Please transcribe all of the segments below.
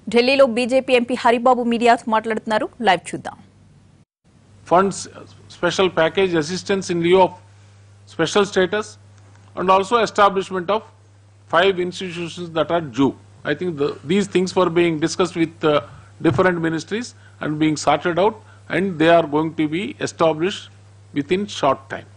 ఢిల్లీలో BJP MP Haribabu మీడియాతో మాట్లాడుతున్నారు లైవ్ చూద్దాం funds special package assistance in lieu of special status and also establishment of five institutions that are due. I think the, these things were being discussed with uh, different ministries and being sorted out and they are going to be established within short time.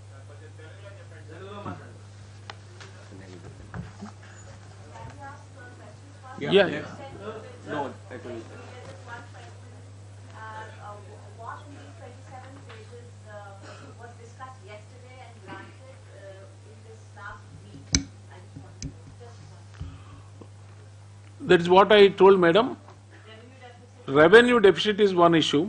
Yeah, yeah. No, actually. What in these 27 pages uh, was discussed yesterday and granted uh, in this last week? I just want to know. Just one. That is what I told madam. Revenue deficit, Revenue deficit is one issue.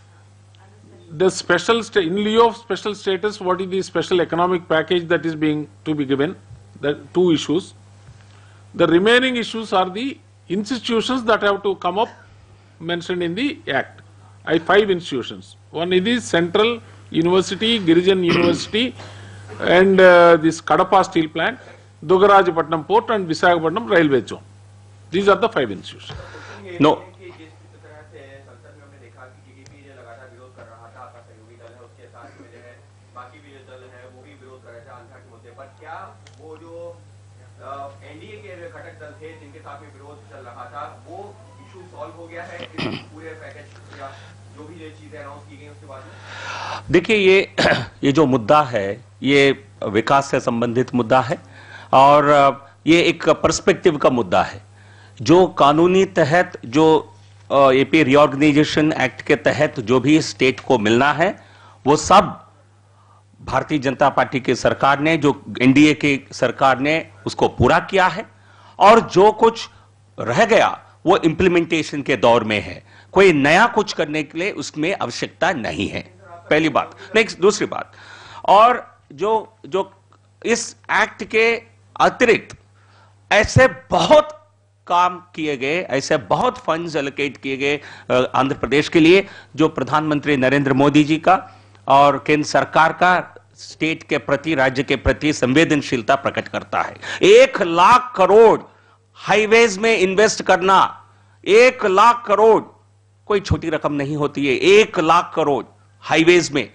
The special, sta- in lieu of special status, what is the special economic package that is being to be given? The two issues. The remaining issues are the institutions that have to come up mentioned in the act. I five institutions. One is the Central University, Girijan University, and uh, this Kadapa Steel Plant, Dugarajapatnam Port, and Visakhapatnam Railway Zone. These are the five institutions. No. कि जिस तरह से संसद में हमने देखा कि TDP जो लगातार विरोध कर रहा था आपका सहयोगी दल है उसके साथ में जो है बाकी भी जो दल है वो भी विरोध कर रहे थे आंध्रा के मुद्दे पर क्या वो जो एनडीए के जो घटक दल थे जिनके साथ में विरोध चल रहा था वो इशू सॉल्व हो गया है इस पूरे पैकेज या जो भी जो चीजें अनाउंस की गई उसके बाद में देखिए ये ये जो मुद्दा है ये विकास से संबंधित मुद्दा है और अ, ये एक पर्सपेक्टिव का मुद्दा है जो कानूनी तहत जो एपी रिऑर्गेनाइजेशन एक्ट के तहत जो भी स्टेट को मिलना है वो सब भारतीय जनता पार्टी की सरकार ने जो एनडीए की सरकार ने उसको पूरा किया है और जो कुछ रह गया वो इंप्लीमेंटेशन के दौर में है कोई नया कुछ करने के लिए उसमें आवश्यकता नहीं है पहली बात नेक्स्ट दूसरी बात और जो जो इस एक्ट के अतिरिक्त ऐसे बहुत काम किए गए ऐसे बहुत फंड्स एलोकेट किए गए अ, आंध्र प्रदेश के लिए जो प्रधानमंत्री नरेंद्र मोदी जी का और केंद्र सरकार का स्टेट के प्रति राज्य के प्रति संवेदनशीलता प्रकट करता है एक लाख करोड़ हाईवेज में इन्वेस्ट करना एक लाख करोड़ कोई छोटी रकम नहीं होती है एक लाख करोड़ हाईवेज में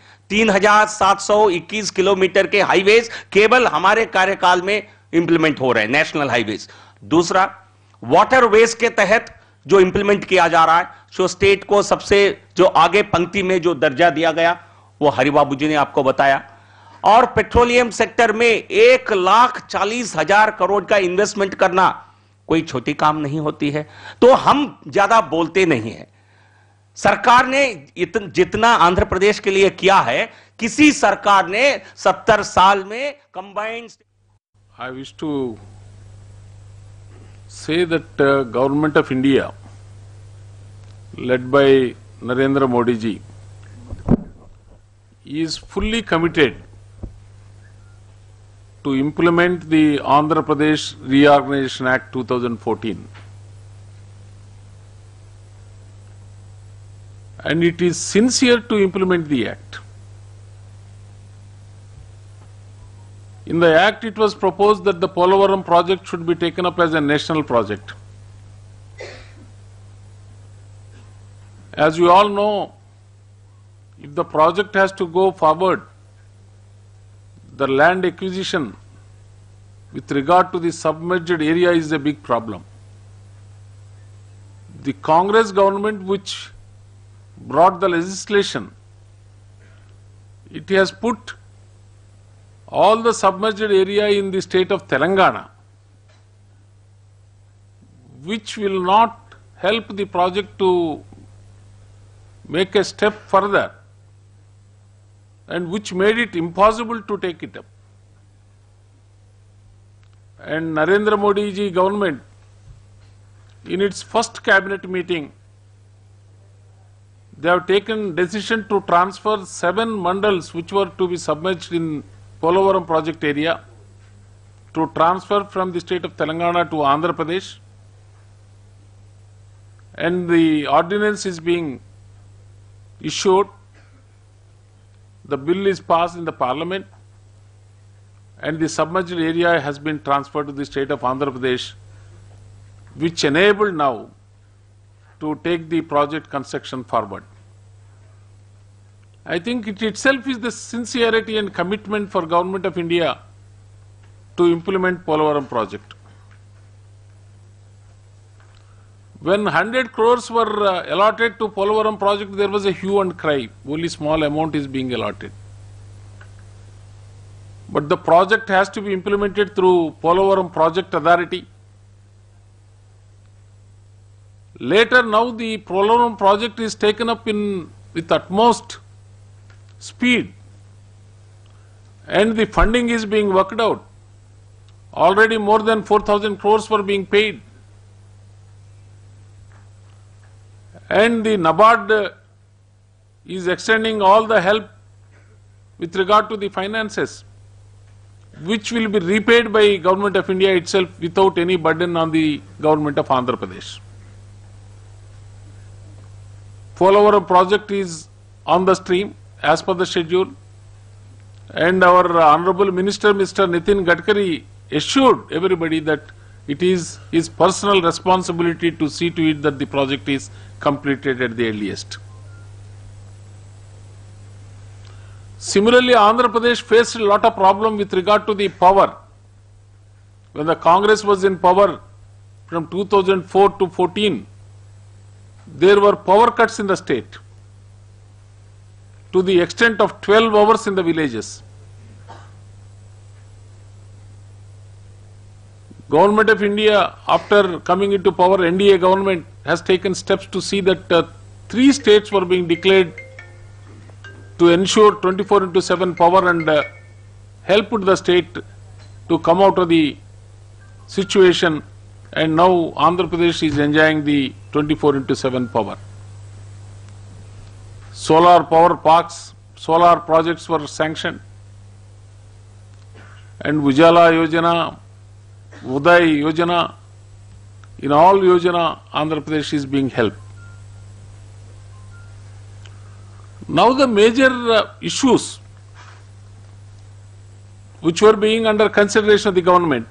3721 किलोमीटर के हाईवेज केवल हमारे कार्यकाल में इंप्लीमेंट हो रहे हैं नेशनल हाईवेज दूसरा वाटर वेज के तहत जो इंप्लीमेंट किया जा रहा है जो स्टेट को सबसे जो आगे पंक्ति में जो दर्जा दिया गया वो हरिबाबू जी ने आपको बताया और पेट्रोलियम सेक्टर में एक लाख चालीस हजार करोड़ का इन्वेस्टमेंट करना कोई छोटी काम नहीं होती है तो हम ज्यादा बोलते नहीं है सरकार ने इत, जितना आंध्र प्रदेश के लिए किया है किसी सरकार ने सत्तर साल में combined I wish to say that uh, government of India, led by Narendra Modi ji, is fully committed to implement the Andhra Pradesh Reorganization Act 2014. And it is sincere to implement the act. In the act, it was proposed that the Polavaram project should be taken up as a national project. As you all know, if the project has to go forward, the land acquisition with regard to the submerged area is a big problem. The Congress government which brought the legislation, it has put all the submerged area in the state of Telangana, which will not help the project to make a step further and which made it impossible to take it up. And Narendra Modi ji government, in its first cabinet meeting, they have taken decision to transfer seven mandals which were to be submerged in Polavaram project area to transfer from the state of Telangana to Andhra Pradesh. And the ordinance is being issued. The bill is passed in the parliament and the submerged area has been transferred to the state of Andhra Pradesh, which enabled now to take the project construction forward. I think it itself is the sincerity and commitment for Government of India to implement Polavaram project. When 100 crores were uh, allotted to Polavaram project, there was a hue and cry. Only small amount is being allotted. But the project has to be implemented through Polavaram Project Authority. Later now the Polavaram project is taken up in with utmost speed and the funding is being worked out. Already more than 4,000 crores were being paid. And the NABARD uh, is extending all the help with regard to the finances, which will be repaid by Government of India itself without any burden on the Government of Andhra Pradesh. Polavaram project is on the stream as per the schedule and our Honorable Minister Mr. Nitin Gadkari assured everybody that it is his personal responsibility to see to it that the project is completed at the earliest. Similarly, Andhra Pradesh faced a lot of problem with regard to the power. When the Congress was in power from 2004 to 14, there were power cuts in the state to the extent of 12 hours in the villages. Government of India, after coming into power, NDA government has taken steps to see that uh, three states were being declared to ensure 24 into 7 power and uh, helped the state to come out of the situation and now Andhra Pradesh is enjoying the 24 into 7 power. Solar power parks, solar projects were sanctioned and Ujala Yojana, Uday Yojana, in all Yojana Andhra Pradesh is being helped. Now the major uh, issues which were being under consideration of the government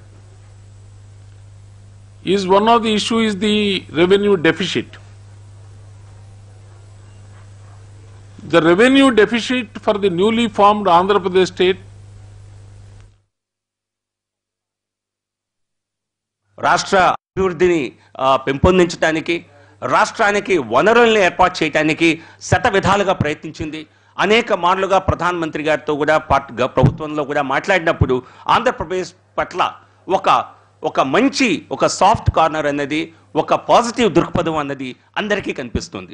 is one of the issue is the revenue deficit. The revenue deficit for the newly formed Andhra Pradesh state రాష్ట్ర అభివృద్ధిని ఆ, పెంపొందించడానికి రాష్ట్రానికి వనరుల్ని ఏర్పాటు చేయడానికి శత విధాలుగా ప్రయత్నించింది అనేక మార్లుగా ప్రధానమంత్రి గారితో కూడా పార్ట్ గ- ప్రభుత్వంలో కూడా మాట్లాడినప్పుడు ఆంధ్రప్రదేశ్ పట్ల ఒక ఒక మంచి ఒక సాఫ్ట్ కార్నర్ అన్నది ఒక పాజిటివ్ దృక్పథం అన్నది అందరికీ కనిపిస్తుంది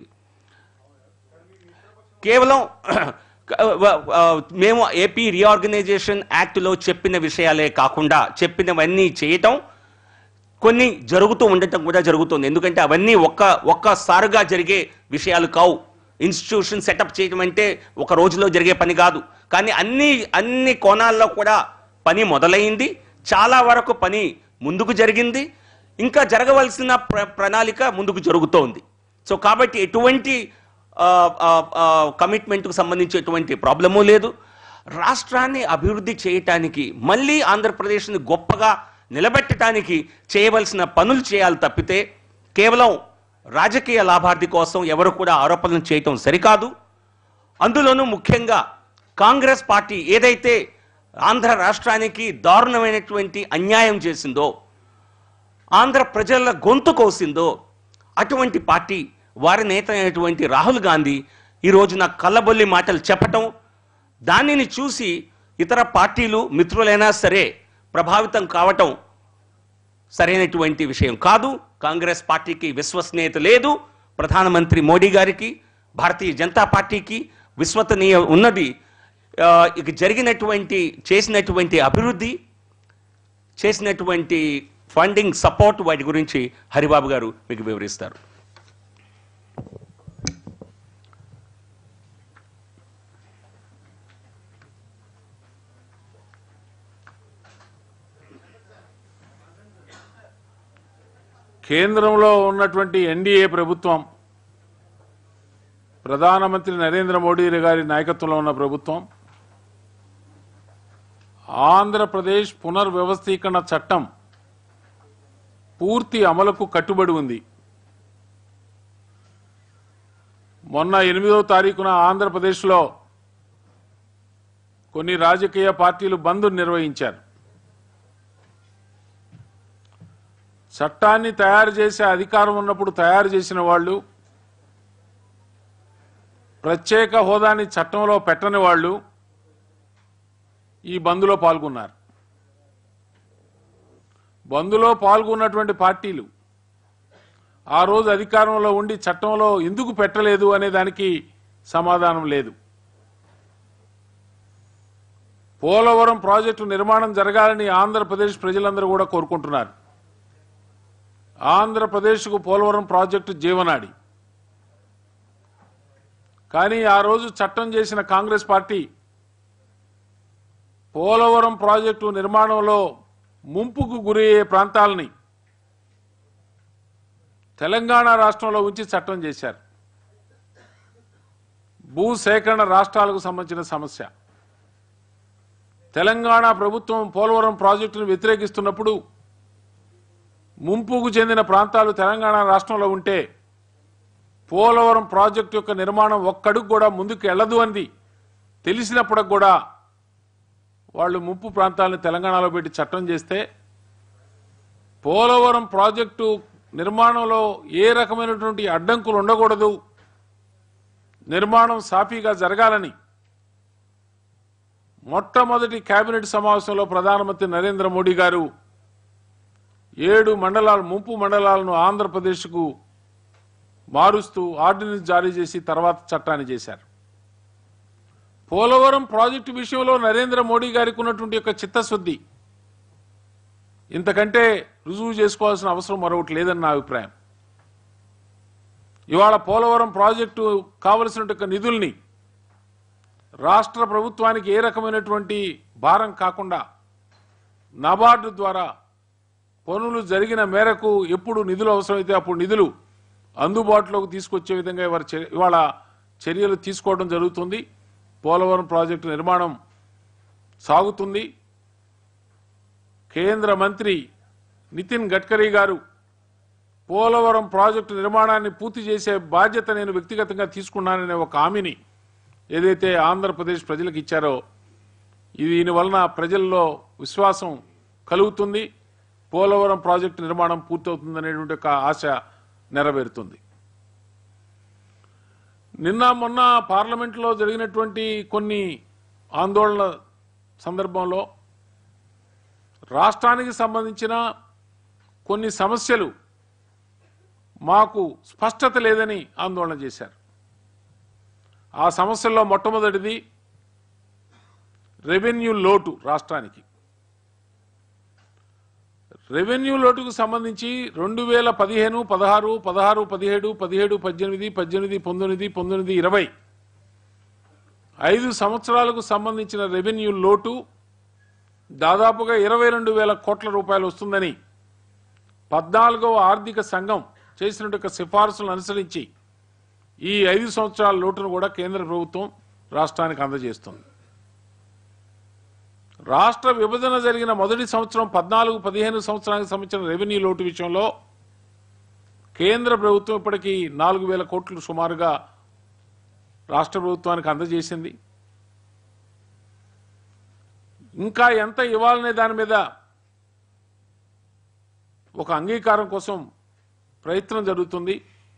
కేవలం ఆ, మేము ఏపీ రీఆర్గనైజేషన్ యాక్ట్లో చెప్పిన విషయాలే కాకుండా చెప్పినవన్నీ చేయటం కొన్ని జరుగుతూ ఉండటం కూడా జరుగుతుంది ఎందుకంటే అవన్నీ ఒక్క ఒక్కసారిగా జరిగే విషయాలు కావు ఇన్స్టిట్యూషన్ సెటప్ చేయడం అంటే ఒక రోజులో జరిగే పని కాదు కానీ అన్ని అన్ని కోణాల్లో కూడా పని మొదలైంది చాలా వరకు పని ముందుకు జరిగింది ఇంకా జరగవలసిన ప్ర ప్రణాళిక ముందుకు జరుగుతోంది సో కాబట్టి ఎటువంటి కమిట్మెంట్కు సంబంధించి ఎటువంటి ప్రాబ్లము లేదు రాష్ట్రాన్ని అభివృద్ధి చేయటానికి మళ్ళీ ఆంధ్రప్రదేశ్ని గొప్పగా నిలబెట్టడానికి చేయవలసిన పనులు చేయాలి తప్పితే కేవలం రాజకీయ లాభార్థి కోసం ఎవరు కూడా ఆరోపణలు చేయటం సరికాదు అందులోనూ ముఖ్యంగా కాంగ్రెస్ పార్టీ ఏదైతే ఆంధ్ర రాష్ట్రానికి దారుణమైనటువంటి అన్యాయం చేసిందో ఆంధ్ర ప్రజల గొంతు కోసిందో అటువంటి పార్టీ వారి నేత అయినటువంటి రాహుల్ గాంధీ ఈ రోజున కళ్ళబొల్లి మాటలు చెప్పటం దానిని చూసి ఇతర పార్టీలు మిత్రులైనా సరే ప్రభావితం కావటం సరైనటువంటి విషయం కాదు కాంగ్రెస్ పార్టీకి విశ్వసనీయత లేదు ప్రధానమంత్రి మోడీ గారికి భారతీయ జనతా పార్టీకి విశ్వసనీయ ఉన్నది ఆ, ఇక జరిగినటువంటి చేసినటువంటి అభివృద్ధి చేసినటువంటి ఫండింగ్ సపోర్ట్ వాటి గురించి హరిబాబు గారు మీకు వివరిస్తారు కేంద్రంలో ఉన్నటువంటి ఎన్డీఏ ప్రభుత్వం ప్రధానమంత్రి నరేంద్ర మోడీ గారి నాయకత్వంలో ఉన్న ప్రభుత్వం ఆంధ్రప్రదేశ్ పునర్వ్యవస్థీకరణ చట్టం పూర్తి అమలుకు కట్టుబడి ఉంది మొన్న ఎనిమిదవ తారీఖున ఆంధ్రప్రదేశ్లో కొన్ని రాజకీయ పార్టీలు బంద్ నిర్వహించారు చట్టాన్ని తయారు చేసే అధికారం ఉన్నప్పుడు తయారు చేసిన వాళ్ళు ప్రత్యేక హోదాని చట్టంలో పెట్టని వాళ్ళు ఈ బంద్లో పాల్గొన్నారు బంద్లో పాల్గొన్నటువంటి పార్టీలు ఆ రోజు అధికారంలో ఉండి చట్టంలో ఎందుకు పెట్టలేదు అనే దానికి సమాధానం లేదు పోలవరం ప్రాజెక్టు నిర్మాణం జరగాలని ఆంధ్రప్రదేశ్ ప్రజలందరూ కూడా కోరుకుంటున్నారు ఆంధ్రప్రదేశ్కు పోలవరం ప్రాజెక్టు జీవనాడి కానీ ఆ రోజు చట్టం చేసిన కాంగ్రెస్ పార్టీ పోలవరం ప్రాజెక్టు నిర్మాణంలో ముంపుకు గురయ్యే ప్రాంతాలని తెలంగాణ రాష్ట్రంలో ఉంచి చట్టం చేశారు భూసేకరణ రాష్ట్రాలకు సంబంధించిన సమస్య తెలంగాణ ప్రభుత్వం పోలవరం ప్రాజెక్టును వ్యతిరేకిస్తున్నప్పుడు ముంపుకు చెందిన ప్రాంతాలు తెలంగాణ రాష్ట్రంలో ఉంటే పోలవరం ప్రాజెక్టు యొక్క నిర్మాణం ఒక్కడుగు కూడా ముందుకు వెళ్ళదు అంది తెలిసినప్పటికి కూడా వాళ్ళు ముంపు ప్రాంతాలను తెలంగాణలో పెట్టి చట్టం చేస్తే పోలవరం ప్రాజెక్టు నిర్మాణంలో ఏ రకమైనటువంటి అడ్డంకులు ఉండకూడదు నిర్మాణం సాఫీగా జరగాలని మొట్టమొదటి కేబినెట్ సమావేశంలో ప్రధానమంత్రి నరేంద్ర మోడీ గారు ఏడు మండలాలు ముంపు మండలాలను ఆంధ్రప్రదేశ్కు మారుస్తూ ఆర్డినెన్స్ జారీ చేసి తర్వాత చట్టాన్ని చేశారు పోలవరం ప్రాజెక్టు విషయంలో నరేంద్ర మోడీ గారికి ఉన్నటువంటి యొక్క చిత్తశుద్ధి ఇంతకంటే రుజువు చేసుకోవాల్సిన అవసరం మరొకటి లేదని నా అభిప్రాయం ఇవాళ పోలవరం ప్రాజెక్టు కావలసినటువంటి నిధుల్ని రాష్ట్ర ప్రభుత్వానికి ఏ రకమైనటువంటి భారం కాకుండా నబార్డు ద్వారా పనులు జరిగిన మేరకు ఎప్పుడు నిధులు అవసరమైతే అప్పుడు నిధులు అందుబాటులోకి తీసుకొచ్చే విధంగా ఇవాళ చర్య- ఇవాళ చర్యలు తీసుకోవడం జరుగుతుంది పోలవరం ప్రాజెక్టు నిర్మాణం సాగుతుంది కేంద్ర మంత్రి నితిన్ గడ్కరీ గారు పోలవరం ప్రాజెక్టు నిర్మాణాన్ని పూర్తి చేసే బాధ్యత నేను వ్యక్తిగతంగా తీసుకున్నాననే ఒక హామీని ఏదైతే ఆంధ్రప్రదేశ్ ప్రజలకు ఇచ్చారో ఇది దీని వలన ప్రజల్లో విశ్వాసం కలుగుతుంది పోలవరం ప్రాజెక్టు నిర్మాణం పూర్తవుతుందనేటువంటి ఒక ఆశ నెరవేరుతుంది నిన్న మొన్న పార్లమెంట్లో జరిగినటువంటి కొన్ని ఆందోళన సందర్భంలో రాష్ట్రానికి సంబంధించిన కొన్ని సమస్యలు మాకు స్పష్టత లేదని ఆందోళన చేశారు ఆ సమస్యల్లో మొట్టమొదటిది రెవెన్యూ లోటు రాష్ట్రానికి రెవెన్యూ లోటుకు సంబంధించి రెండు వేల పదిహేను పదహారు పదహారు పదిహేడు పదిహేడు పద్దెనిమిది పద్దెనిమిది పంతొమ్మిది పంతొమ్మిది ఇరవై ఐదు సంవత్సరాలకు సంబంధించిన రెవెన్యూ లోటు దాదాపుగా ఇరవై రెండు వేల కోట్ల రూపాయలు వస్తుందని పద్నాలుగవ ఆర్థిక సంఘం చేసినట్టు సిఫార్సులను అనుసరించి ఈ ఐదు సంవత్సరాల లోటును కూడా కేంద్ర ప్రభుత్వం రాష్ట్రానికి అందజేస్తుంది రాష్ట్ర విభజన జరిగిన మొదటి సంవత్సరం పద్నాలుగు పదిహేను సంవత్సరానికి సంబంధించిన రెవెన్యూ లోటు విషయంలో కేంద్ర ప్రభుత్వం ఇప్పటికీ నాలుగు వేల కోట్లు సుమారుగా రాష్ట్ర ప్రభుత్వానికి అందజేసింది ఇంకా ఎంత ఇవ్వాలనే దాని మీద ఒక అంగీకారం కోసం ప్రయత్నం జరుగుతుంది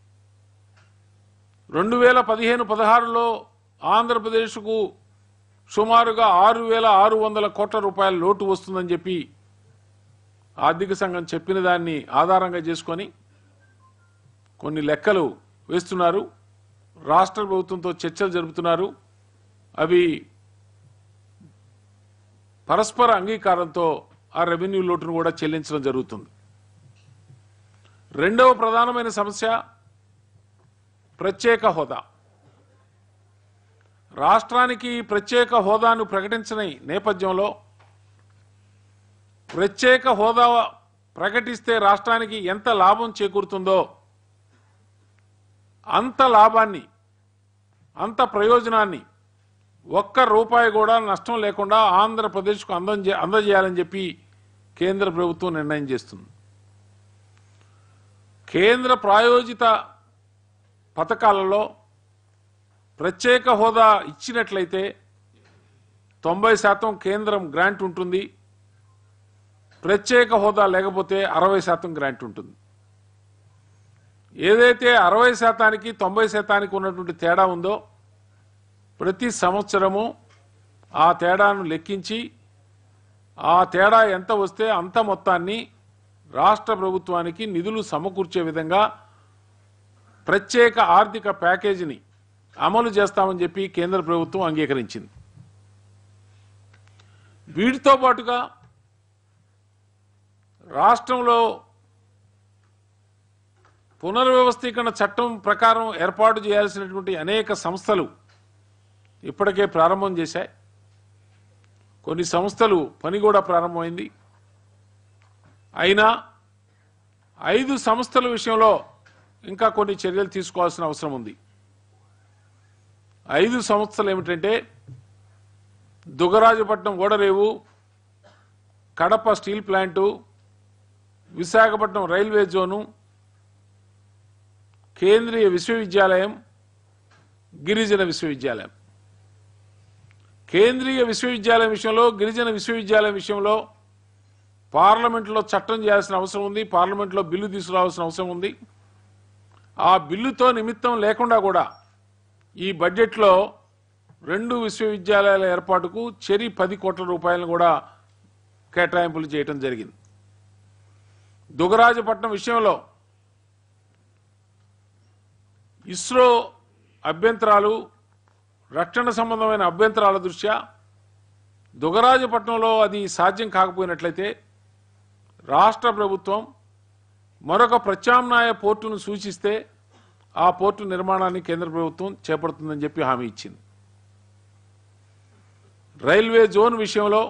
రెండు వేల పదిహేను పదహారులో ఆంధ్రప్రదేశ్కు సుమారుగా ఆరు వేల ఆరు వందల కోట్ల రూపాయల లోటు వస్తుందని చెప్పి ఆర్థిక సంఘం చెప్పిన దాన్ని ఆధారంగా చేసుకొని కొన్ని లెక్కలు వేస్తున్నారు రాష్ట్ర ప్రభుత్వంతో చర్చలు జరుపుతున్నారు అవి పరస్పర అంగీకారంతో ఆ రెవెన్యూ లోటును కూడా చెల్లించడం జరుగుతుంది రెండవ ప్రధానమైన సమస్య ప్రత్యేక హోదా రాష్ట్రానికి ప్రత్యేక హోదాను ప్రకటించిన నేపథ్యంలో ప్రత్యేక హోదా ప్రకటిస్తే రాష్ట్రానికి ఎంత లాభం చేకూరుతుందో అంత లాభాన్ని అంత ప్రయోజనాన్ని ఒక్క రూపాయి కూడా నష్టం లేకుండా ఆంధ్రప్రదేశ్కు అందజే అందజేయాలని చెప్పి కేంద్ర ప్రభుత్వం నిర్ణయం చేస్తుంది కేంద్ర ప్రాయోజిత పథకాలలో ప్రత్యేక హోదా ఇచ్చినట్లయితే తొంభై శాతం కేంద్రం గ్రాంట్ ఉంటుంది ప్రత్యేక హోదా లేకపోతే అరవై శాతం గ్రాంట్ ఉంటుంది ఏదైతే అరవై శాతానికి తొంభై శాతానికి ఉన్నటువంటి తేడా ఉందో ప్రతి సంవత్సరము ఆ తేడాను లెక్కించి ఆ తేడా ఎంత వస్తే అంత మొత్తాన్ని రాష్ట్ర ప్రభుత్వానికి నిధులు సమకూర్చే విధంగా ప్రత్యేక ఆర్థిక ప్యాకేజీని అమలు చేస్తామని చెప్పి కేంద్ర ప్రభుత్వం అంగీకరించింది వీటితో పాటుగా రాష్ట్రంలో పునర్వ్యవస్థీకరణ చట్టం ప్రకారం ఏర్పాటు చేయాల్సినటువంటి అనేక సంస్థలు ఇప్పటికే ప్రారంభం చేశాయి కొన్ని సంస్థలు పని కూడా ప్రారంభమైంది అయినా ఐదు సంస్థల విషయంలో ఇంకా కొన్ని చర్యలు తీసుకోవాల్సిన అవసరం ఉంది ఐదు సంస్థలు ఏమిటంటే దుగరాజపట్నం ఓడరేవు Kadapa steel plant Visakhapatnam railway zone కేంద్రీయ విశ్వవిద్యాలయం గిరిజన విశ్వవిద్యాలయం కేంద్రీయ విశ్వవిద్యాలయం విషయంలో గిరిజన విశ్వవిద్యాలయం విషయంలో పార్లమెంట్లో చట్టం చేయాల్సిన అవసరం ఉంది పార్లమెంట్లో బిల్లు తీసుకురావాల్సిన అవసరం ఉంది ఆ బిల్లుతో నిమిత్తం లేకుండా కూడా ఈ బడ్జెట్లో రెండు విశ్వవిద్యాలయాల ఏర్పాటుకు చెరి పది కోట్ల రూపాయలను కూడా కేటాయింపులు చేయటం జరిగింది దుగరాజపట్నం విషయంలో ఇస్రో అభ్యంతరాలు రక్షణ సంబంధమైన అభ్యంతరాల దృష్ట్యా దుగరాజపట్నంలో అది సాధ్యం కాకపోయినట్లయితే రాష్ట్ర ప్రభుత్వం మరొక ప్రత్యామ్నాయ పోర్టును సూచిస్తే ఆ పోర్టు నిర్మాణాన్ని కేంద్ర ప్రభుత్వం చేపడుతుందని చెప్పి హామీ ఇచ్చింది రైల్వే జోన్ విషయంలో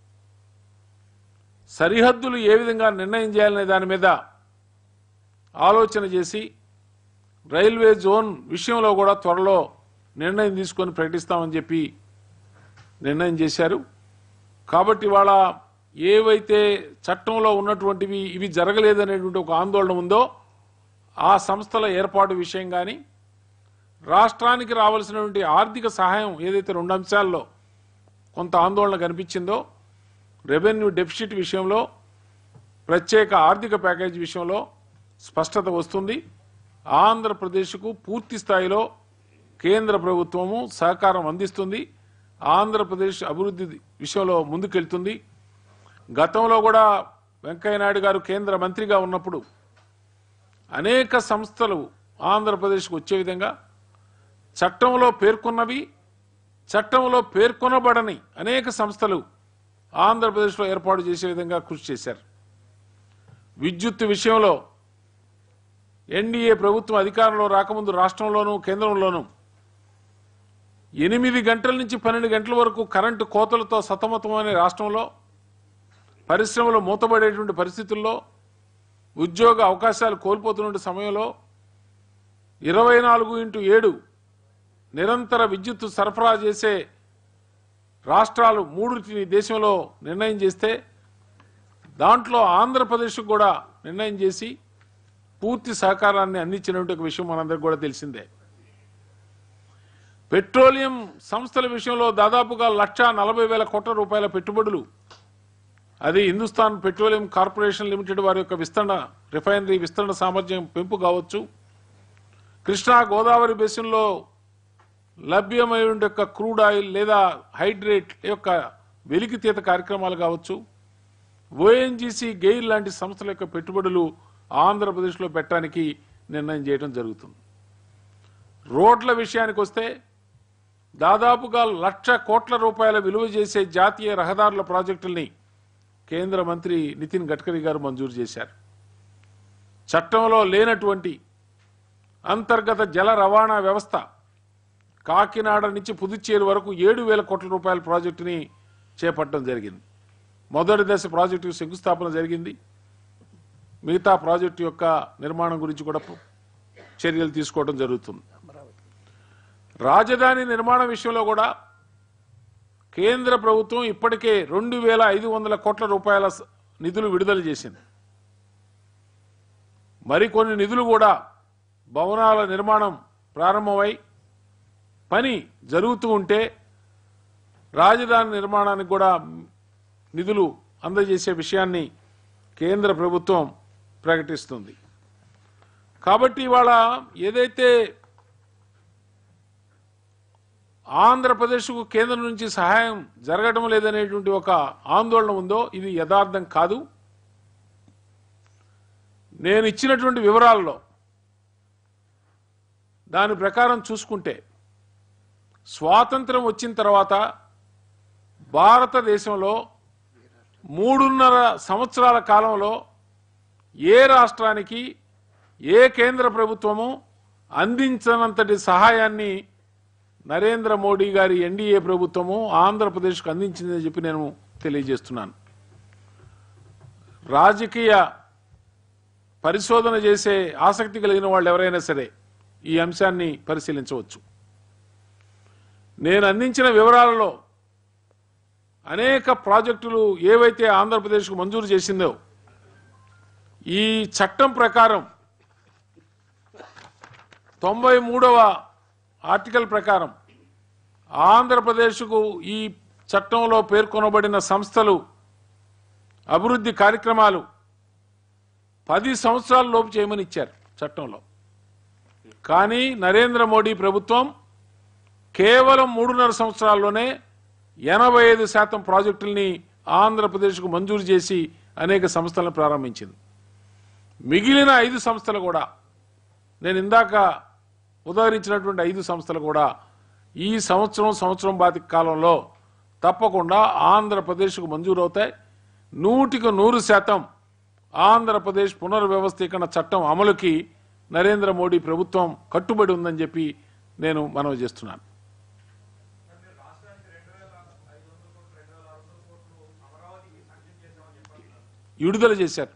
సరిహద్దులు ఏ విధంగా నిర్ణయం చేయాలనే దాని మీద ఆలోచన చేసి రైల్వే జోన్ విషయంలో కూడా త్వరలో నిర్ణయం తీసుకొని ప్రకటిస్తామని చెప్పి నిర్ణయం చేశారు కాబట్టి వాళ్ళ ఏవైతే చట్టంలో ఉన్నటువంటివి ఇవి జరగలేదనేటువంటి ఒక ఆందోళన ఉందో ఆ సంస్థల ఏర్పాటు విషయం కానీ రాష్ట్రానికి రావాల్సినటువంటి ఆర్థిక సహాయం ఏదైతే రెండు అంశాల్లో కొంత ఆందోళన కనిపించిందో రెవెన్యూ డెఫిసిట్ విషయంలో ప్రత్యేక ఆర్థిక ప్యాకేజీ విషయంలో స్పష్టత వస్తుంది ఆంధ్రప్రదేశ్కు పూర్తి స్థాయిలో కేంద్ర ప్రభుత్వము సహకారం అందిస్తుంది ఆంధ్రప్రదేశ్ అభివృద్ధి విషయంలో ముందుకెళ్తుంది గతంలో కూడా వెంకయ్యనాయుడు గారు కేంద్ర మంత్రిగా ఉన్నప్పుడు అనేక సంస్థలు ఆంధ్రప్రదేశ్కు వచ్చే విధంగా చట్టంలో పేర్కొన్నవి చట్టంలో పేర్కొనబడని అనేక సంస్థలు ఆంధ్రప్రదేశ్లో ఏర్పాటు చేసే విధంగా కృషి చేశారు విద్యుత్ విషయంలో ఎన్డీఏ ప్రభుత్వం అధికారంలో రాకముందు రాష్ట్రంలోనూ కేంద్రంలోనూ ఎనిమిది గంటల నుంచి పన్నెండు గంటల వరకు కరెంటు కోతలతో సతమతమైన రాష్ట్రంలో పరిశ్రమలు మూతబడేటువంటి పరిస్థితుల్లో ఉద్యోగ అవకాశాలు కోల్పోతున్న సమయంలో ఇరవై నాలుగు ఇంటూ ఏడు నిరంతర విద్యుత్ సరఫరా చేసే రాష్ట్రాలు మూడుటిని దేశంలో నిర్ణయం చేస్తే దాంట్లో ఆంధ్రప్రదేశ్ కూడా నిర్ణయం చేసి పూర్తి సహకారాన్ని అందించినటువంటి ఒక విషయం మనందరికి కూడా తెలిసిందే పెట్రోలియం సంస్థల విషయంలో దాదాపుగా లక్ష నలభై వేల కోట్ల రూపాయల పెట్టుబడులు అది హిందుస్థాన్ పెట్రోలియం కార్పొరేషన్ లిమిటెడ్ వారి యొక్క విస్తరణ రిఫైనరీ విస్తరణ సామర్థ్యం పెంపు కావచ్చు కృష్ణా గోదావరి బేసిన్లో లభ్యమైన యొక్క క్రూడ్ ఆయిల్ లేదా హైడ్రేట్ యొక్క వెలికితీత కార్యక్రమాలు కావచ్చు ఓఎన్జీసీ గెయిల్ లాంటి సంస్థల యొక్క పెట్టుబడులు ఆంధ్రప్రదేశ్లో పెట్టడానికి నిర్ణయం చేయడం జరుగుతుంది రోడ్ల విషయానికి వస్తే దాదాపుగా లక్ష కోట్ల రూపాయల విలువ చేసే జాతీయ రహదారుల ప్రాజెక్టుల్ని కేంద్ర మంత్రి నితిన్ గడ్కరీ గారు మంజూరు చేశారు చట్టంలో లేనటువంటి అంతర్గత జల రవాణా వ్యవస్థ కాకినాడ నుంచి పుదుచ్చేరి వరకు ఏడు వేల కోట్ల రూపాయల ప్రాజెక్టుని చేపట్టడం జరిగింది మొదటి దశ ప్రాజెక్టుకు శంకుస్థాపన జరిగింది మిగతా ప్రాజెక్టు యొక్క నిర్మాణం గురించి కూడా చర్యలు తీసుకోవడం జరుగుతుంది రాజధాని నిర్మాణ విషయంలో కూడా కేంద్ర ప్రభుత్వం ఇప్పటికే రెండు వేల ఐదు వందల కోట్ల రూపాయల స- నిధులు విడుదల చేసింది మరికొన్ని నిధులు కూడా భవనాల నిర్మాణం ప్రారంభమై పని జరుగుతూ ఉంటే రాజధాని నిర్మాణానికి కూడా నిధులు అందజేసే విషయాన్ని కేంద్ర ప్రభుత్వం ప్రకటిస్తుంది కాబట్టి ఇవాళ ఏదైతే ఆంధ్రప్రదేశ్కు కేంద్రం నుంచి సహాయం జరగడం లేదనేటువంటి ఒక ఆందోళన ఉందో ఇది యథార్థం కాదు నేను ఇచ్చినటువంటి వివరాల్లో దాని ప్రకారం చూసుకుంటే స్వాతంత్రం వచ్చిన తర్వాత భారతదేశంలో మూడున్నర సంవత్సరాల కాలంలో ఏ రాష్ట్రానికి ఏ కేంద్ర ప్రభుత్వము అందించనంతటి సహాయాన్ని నరేంద్ర మోడీ గారి ఎన్డీఏ ప్రభుత్వము ఆంధ్రప్రదేశ్కు అందించిందని చెప్పి నేను తెలియజేస్తున్నాను రాజకీయ పరిశోధన చేసే ఆసక్తి కలిగిన వాళ్ళు ఎవరైనా సరే ఈ అంశాన్ని పరిశీలించవచ్చు నేను అందించిన వివరాలలో అనేక ప్రాజెక్టులు ఏవైతే ఆంధ్రప్రదేశ్కు మంజూరు చేసిందో ఈ చట్టం ప్రకారం తొంభై మూడవ ఆర్టికల్ ప్రకారం ఆంధ్రప్రదేశ్కు ఈ చట్టంలో పేర్కొనబడిన సంస్థలు అభివృద్ధి కార్యక్రమాలు పది సంవత్సరాల లోపు చేయమని ఇచ్చారు చట్టంలో కానీ నరేంద్ర మోడీ ప్రభుత్వం కేవలం మూడున్నర సంవత్సరాల్లోనే ఎనభై ఐదు శాతం ప్రాజెక్టుల్ని ఆంధ్రప్రదేశ్కు మంజూరు చేసి అనేక సంస్థలను ప్రారంభించింది మిగిలిన ఐదు సంస్థలు కూడా నేను ఇందాక ఉదహరించినటువంటి ఐదు సంస్థలు కూడా ఈ సంవత్సరం సంవత్సరం బాతిక కాలంలో తప్పకుండా ఆంధ్రప్రదేశ్కు మంజూరవుతాయి నూటికి నూరు శాతం ఆంధ్రప్రదేశ్ పునర్వ్యవస్థీకరణ చట్టం అమలుకి నరేంద్ర మోడీ ప్రభుత్వం కట్టుబడి ఉందని చెప్పి నేను మనవి చేస్తున్నాను విడుదల చేశారు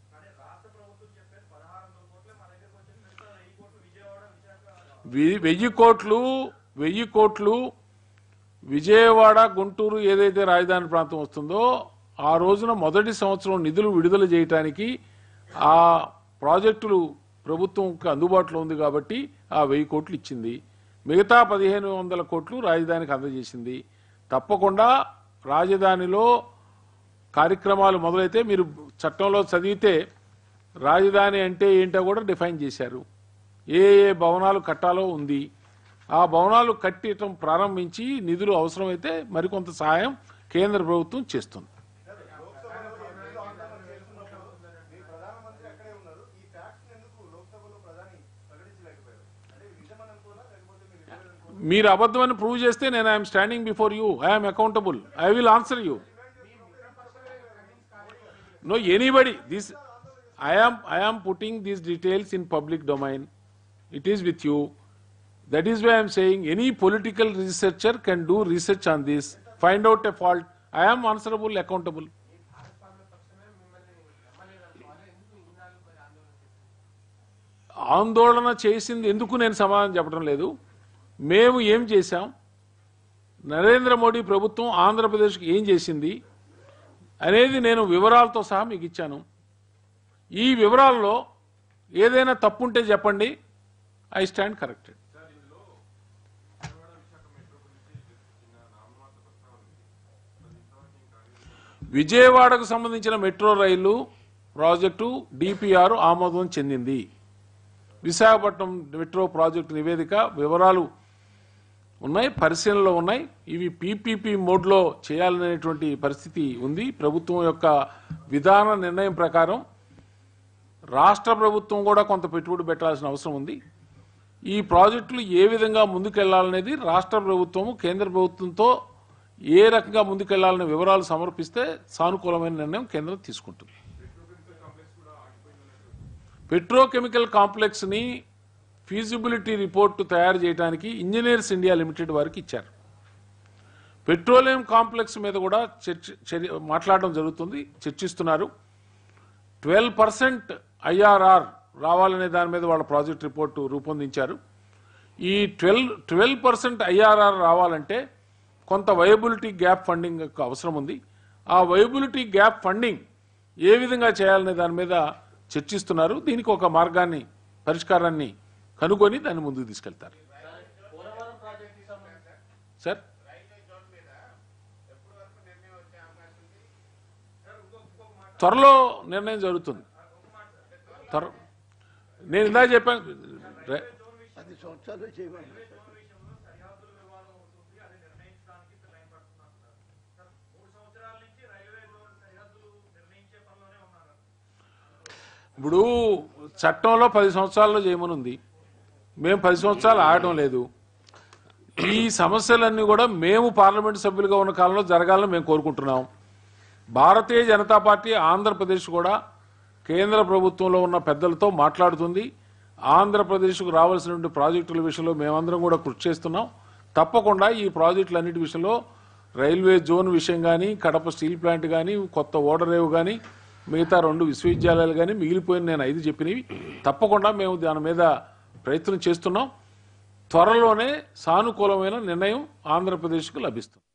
వెయ్యి- వెయ్యి కోట్లు వెయ్యి కోట్లు విజయవాడ గుంటూరు ఏదైతే రాజధాని ప్రాంతం వస్తుందో ఆ రోజున మొదటి సంవత్సరం నిధులు విడుదల చేయటానికి ఆ ప్రాజెక్టులు ప్రభుత్వంకి అందుబాటులో ఉంది కాబట్టి ఆ వెయ్యి కోట్లు ఇచ్చింది మిగతా పదిహేను వందల కోట్లు రాజధానికి అందజేసింది తప్పకుండా రాజధానిలో కార్యక్రమాలు మొదలైతే మీరు చట్టంలో చదివితే రాజధాని అంటే ఏంటో కూడా డిఫైన్ చేశారు ఏ ఏ భవనాలు కట్టాలో ఉంది ఆ భవనాలు కట్టడం ప్రారంభించి నిధులు అవసరమైతే మరికొంత సహాయం కేంద్ర ప్రభుత్వం చేస్తుంది మీ ప్రధానమంత్రి అక్కడే ఉన్నారు ఈ ఫ్యాక్ట్స్ ఎందుకు లోక్సభలో ప్రధాని ప్రకటించలేకపోయారు అంటే ఇది నిజమని అనుకోనా లేకపోతే మీరు ఇవ్వలేదు అనుకోనా? మీరు అబద్ధమని ప్రూవ్ చేస్తే నేను I'm standing before you I'm accountable I will answer you no anybody this I am I am putting these details in public domain it is with you that is why I'm saying any political researcher can do research on this find out a fault I am answerable accountable ఆందోళన చేసింది ఎందుకు నేను సమాధానం చెప్పడం లేదు మేము ఏం చేశాం నరేంద్ర మోడీ ప్రభుత్వం ఆంధ్రప్రదేశ్కి ఏం చేసింది అనేది నేను వివరాలతో సహా మీకు ఇచ్చాను ఈ వివరాల్లో ఏదైనా తప్పుంటే చెప్పండి ఐ స్టాండ్ కరెక్టెడ్ విజయవాడకు సంబంధించిన మెట్రో రైలు ప్రాజెక్టు డిపిఆర్ ఆమోదం చెందింది విశాఖపట్నం మెట్రో ప్రాజెక్టు నివేదిక వివరాలు ఉన్నాయి పరిశీలనలో ఉన్నాయి ఇవి పీపీపీ మోడ్లో చేయాలనేటువంటి పరిస్థితి ఉంది ప్రభుత్వం యొక్క విధాన నిర్ణయం ప్రకారం రాష్ట్ర ప్రభుత్వం కూడా కొంత పెట్టుబడి పెట్టాల్సిన అవసరం ఉంది ఈ ప్రాజెక్టులు ఏ విధంగా ముందుకెళ్లాలనేది రాష్ట్ర ప్రభుత్వము కేంద్ర ప్రభుత్వంతో ఏ రకంగా ముందుకెళ్లాలనే వివరాలు సమర్పిస్తే సానుకూలమైన నిర్ణయం కేంద్రం తీసుకుంటుంది పెట్రోకెమికల్ కాంప్లెక్స్ ని ఫీజిబిలిటీ రిపోర్టు తయారు చేయడానికి ఇంజనీర్స్ ఇండియా లిమిటెడ్ వారికి ఇచ్చారు పెట్రోలియం కాంప్లెక్స్ మీద కూడా చర్చ చర్య- మాట్లాడడం జరుగుతుంది చర్చిస్తున్నారు ట్వెల్వ్ పర్సెంట్ ఐఆర్ఆర్ రావాలనే దాని మీద వాళ్ళ ప్రాజెక్ట్ రిపోర్టు రూపొందించారు ఈ ట్వెల్వ్ ట్వెల్వ్ పర్సెంట్ ఐఆర్ఆర్ రావాలంటే కొంత వయబిలిటీ గ్యాప్ ఫండింగ్ యొక్క అవసరం ఉంది ఆ వయబిలిటీ గ్యాప్ ఫండింగ్ ఏ విధంగా చేయాలనే దాని మీద చర్చిస్తున్నారు దీనికి ఒక మార్గాన్ని పరిష్కారాన్ని కనుగొని దాన్ని ముందుకు తీసుకెళ్తారు పోలవరం ప్రాజెక్ట్ సార్ త్వరలో నిర్ణయం జరుగుతుంది త్వర నేను ఇందాక చెప్పాను రే- పది సంవత్సరాలు చేయమని ఇప్పుడు చట్టంలో పది సంవత్సరాల్లో చేయమని ఉంది మేము పది సంవత్సరాలు ఆగడం లేదు ఈ సమస్యలన్నీ కూడా మేము పార్లమెంట్ సభ్యులుగా ఉన్న కాలంలో జరగాలని మేము కోరుకుంటున్నాం భారతీయ జనతా పార్టీ ఆంధ్రప్రదేశ్ కూడా కేంద్ర ప్రభుత్వంలో ఉన్న పెద్దలతో మాట్లాడుతుంది ఆంధ్రప్రదేశ్కు రావాల్సినటువంటి ప్రాజెక్టుల విషయంలో మేమందరం కూడా కృషి చేస్తున్నాం తప్పకుండా ఈ ప్రాజెక్టులన్నిటి విషయంలో రైల్వే జోన్ విషయం కానీ కడప స్టీల్ ప్లాంట్ కానీ కొత్త ఓడరేవు కానీ మిగతా రెండు విశ్వవిద్యాలయాలు కానీ మిగిలిపోయిన నేను ఐదు చెప్పినవి తప్పకుండా మేము దాని మీద ప్రయత్నం చేస్తున్నాం త్వరలోనే సానుకూలమైన నిర్ణయం ఆంధ్రప్రదేశ్కు లభిస్తుంది